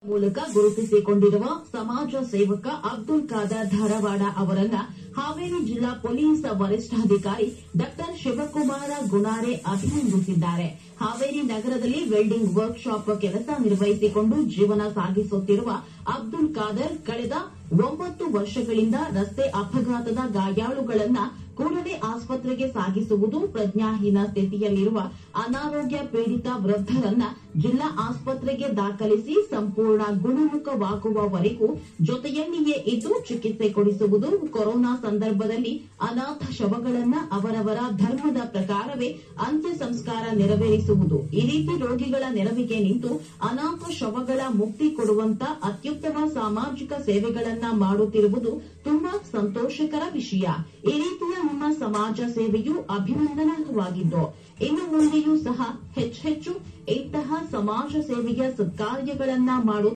ಮೂಲಕ ಗುರುತಿಸಿಕೊಂಡಿರುವ ಸಮಾಜ ಸೇವಕ ಅಬ್ದುಲ್ ಖಾದರ್ ಧಾರವಾಡ ಅವರನ್ನ ಹಾವೇರಿ ಜಿಲ್ಲಾ ಪೊಲೀಸ್ ವರಿಷ್ಠಾಧಿಕಾರಿ ಡಾ ಶಿವಕುಮಾರ ಗುಣಾರೆ ಅಭಿನಂದಿಸಿದ್ದಾರೆ ಹಾವೇರಿ ನಗರದಲ್ಲಿ ವೆಲ್ಡಿಂಗ್ ವರ್ಕ್ಶಾಪ್ ಕೆಲಸ ನಿರ್ವಹಿಸಿಕೊಂಡು ಜೀವನ ಸಾಗಿಸುತ್ತಿರುವ ಅಬ್ದುಲ್ ಖಾದರ್ ಕಳೆದ ಒಂಬತ್ತು ವರ್ಷಗಳಿಂದ ರಸ್ತೆ ಅಪಘಾತದ ಗಾಯಾಳುಗಳನ್ನ ಕೂಡಲೇ ಆಸ್ಪತ್ರೆಗೆ ಸಾಗಿಸುವುದು ಪ್ರಜ್ಞಾಹೀನ ಸ್ಥಿತಿಯಲ್ಲಿರುವ ಅನಾರೋಗ್ಯ ಪೀಡಿತ ವೃದ್ಧರನ್ನ ಜಿಲ್ಲಾ ಆಸ್ಪತ್ರೆಗೆ ದಾಖಲಿಸಿ ಸಂಪೂರ್ಣ ಗುಣಮುಖವಾಗುವವರೆಗೂ ಜೊತೆಯಲ್ಲಿಯೇ ಇದ್ದು ಚಿಕಿತ್ಸೆ ಕೊಡಿಸುವುದು ಕೊರೋನಾ ಸಂದರ್ಭದಲ್ಲಿ ಅನಾಥ ಶವಗಳನ್ನ ಅವರವರ ಧರ್ಮದ ಪ್ರಕಾರವೇ ಅಂತ್ಯ ಸಂಸ್ಕಾರ ನೆರವೇರಿಸುವುದು ಈ ರೀತಿ ರೋಗಿಗಳ ನೆರವಿಗೆ ನಿಂತು ಅನಾಥ ಶವಗಳ ಮುಕ್ತಿ ಕೊಡುವಂತ ಅತ್ಯುತ್ತಮ ಸಾಮಾಜಿಕ ಸೇವೆಗಳನ್ನ ಮಾಡುತ್ತಿರುವುದು ತುಂಬಾ ಸಂತೋಷಕರ ವಿಷಯ ಈ ರೀತಿಯ ನಿಮ್ಮ ಸಮಾಜ ಸೇವೆಯು ಅಭಿನಂದನಾರ್ಹವಾಗಿದ್ದು ಇನ್ನು ಮುಂದೆಯೂ ಸಹ ಹೆಚ್ಚೆಚ್ಚು ಇಂತಹ ಸಮಾಜ ಸೇವೆಯ ಸತ್ಕಾರ್ಯಗಳನ್ನ ಮಾಡು